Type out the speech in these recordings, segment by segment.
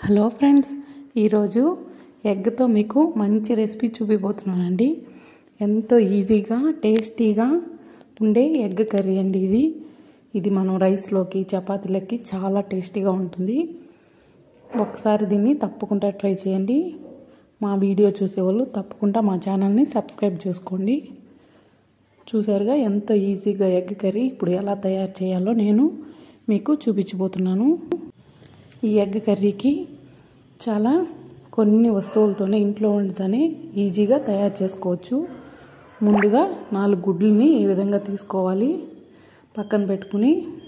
hello friends ఈరోజు ఎగ్తో మీకు మంచి రెసిపీ చూపిపోతున్నానండి ఎంతో ఈజీగా టేస్టీగా ఉండే ఎగ్ కర్రీ అండి ఇది ఇది మనం రైస్లోకి చపాతీలకి చాలా టేస్టీగా ఉంటుంది ఒకసారి దీన్ని తప్పకుండా ట్రై చేయండి మా వీడియో చూసేవాళ్ళు తప్పకుండా మా ఛానల్ని సబ్స్క్రైబ్ చేసుకోండి చూసారుగా ఎంతో ఈజీగా ఎగ్ కర్రీ ఇప్పుడు ఎలా తయారు చేయాలో నేను మీకు చూపించబోతున్నాను ఈ ఎగ్ కర్రీకి చాలా కొన్ని వస్తువులతోనే ఇంట్లో వండుతూనే ఈజీగా తయారు చేసుకోవచ్చు ముందుగా నాలుగు గుడ్లని ఈ విధంగా తీసుకోవాలి పక్కన పెట్టుకుని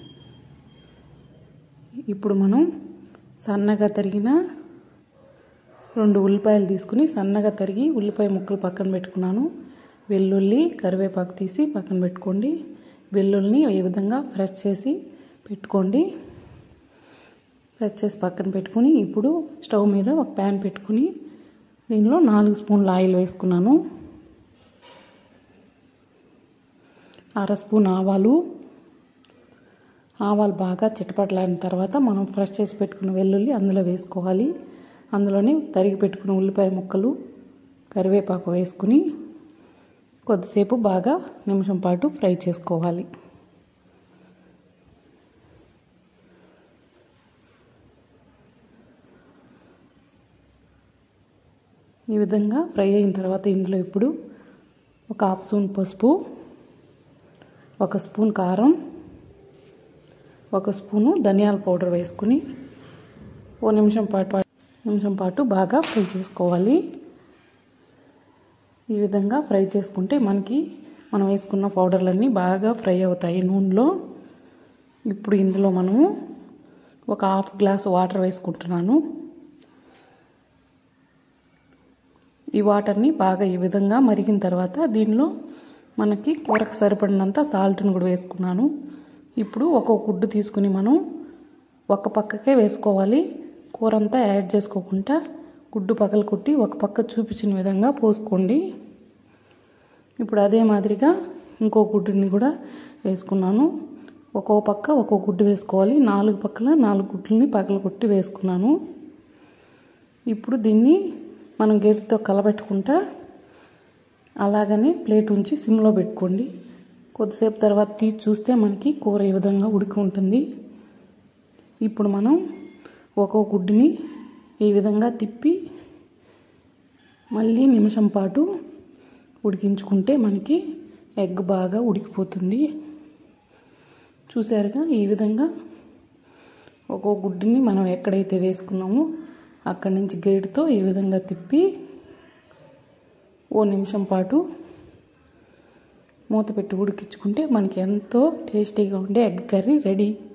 ఇప్పుడు మనం సన్నగా తరిగిన రెండు ఉల్లిపాయలు తీసుకుని సన్నగా తరిగి ఉల్లిపాయ ముక్కలు పక్కన పెట్టుకున్నాను వెల్లుల్లి కరివేపాకు తీసి పక్కన పెట్టుకోండి వెల్లుల్లిని ఈ విధంగా ఫ్రెష్ చేసి పెట్టుకోండి ఫ్రెష్ చేసి పక్కన పెట్టుకుని ఇప్పుడు స్టవ్ మీద ఒక ప్యాన్ పెట్టుకుని దీనిలో నాలుగు స్పూన్ల ఆయిల్ వేసుకున్నాను అర స్పూన్ ఆవాలు ఆవాలు బాగా చిటపట్లాడిన తర్వాత మనం ఫ్రెష్ చేసి పెట్టుకున్న వెల్లుల్లి అందులో వేసుకోవాలి అందులోనే తరిగి పెట్టుకున్న ఉల్లిపాయ ముక్కలు కరివేపాకు వేసుకుని కొద్దిసేపు బాగా నిమిషం పాటు ఫ్రై చేసుకోవాలి ఈ విధంగా ఫ్రై అయిన తర్వాత ఇందులో ఇప్పుడు ఒక హాఫ్ స్పూన్ పసుపు ఒక స్పూన్ కారం ఒక స్పూను ధనియాల పౌడర్ వేసుకుని ఓ నిమిషం పాటు నిమిషం పాటు బాగా ఫ్రై చేసుకోవాలి ఈ విధంగా ఫ్రై చేసుకుంటే మనకి మనం వేసుకున్న పౌడర్లన్నీ బాగా ఫ్రై అవుతాయి నూనెలో ఇప్పుడు ఇందులో మనము ఒక హాఫ్ గ్లాస్ వాటర్ వేసుకుంటున్నాను ఈ వాటర్ని బాగా ఈ విధంగా మరిగిన తర్వాత దీనిలో మనకి కూరకు సరిపడినంత సాల్ట్ని కూడా వేసుకున్నాను ఇప్పుడు ఒక్కొక్క గుడ్డు తీసుకుని మనం ఒక పక్కకే వేసుకోవాలి కూర అంతా యాడ్ చేసుకోకుండా గుడ్డు పక్కలు కొట్టి ఒక పక్క చూపించిన విధంగా పోసుకోండి ఇప్పుడు అదే మాదిరిగా ఇంకో గుడ్డుని కూడా వేసుకున్నాను ఒక్కో పక్క ఒక్కో గుడ్డు వేసుకోవాలి నాలుగు పక్కల నాలుగు గుడ్లని పగల కొట్టి వేసుకున్నాను ఇప్పుడు దీన్ని మనం గేటుతో కలబెట్టుకుంటా అలాగనే ప్లేట్ ఉంచి సిమ్లో పెట్టుకోండి కొద్దిసేపు తర్వాత తీసి చూస్తే మనకి కూర ఈ విధంగా ఉడికి ఉంటుంది ఇప్పుడు మనం ఒక్కో గుడ్డుని ఈ విధంగా తిప్పి మళ్ళీ నిమిషం పాటు ఉడికించుకుంటే మనకి ఎగ్ బాగా ఉడికిపోతుంది చూసారుగా ఈ విధంగా ఒక్కో గుడ్డుని మనం ఎక్కడైతే వేసుకున్నామో అక్కడి నుంచి గేటుతో ఈ విధంగా తిప్పి ఓ నిమిషం పాటు మూత పెట్టి ఉడికించుకుంటే మనకి ఎంతో టేస్టీగా ఉండే ఎగ్ కర్రీ రెడీ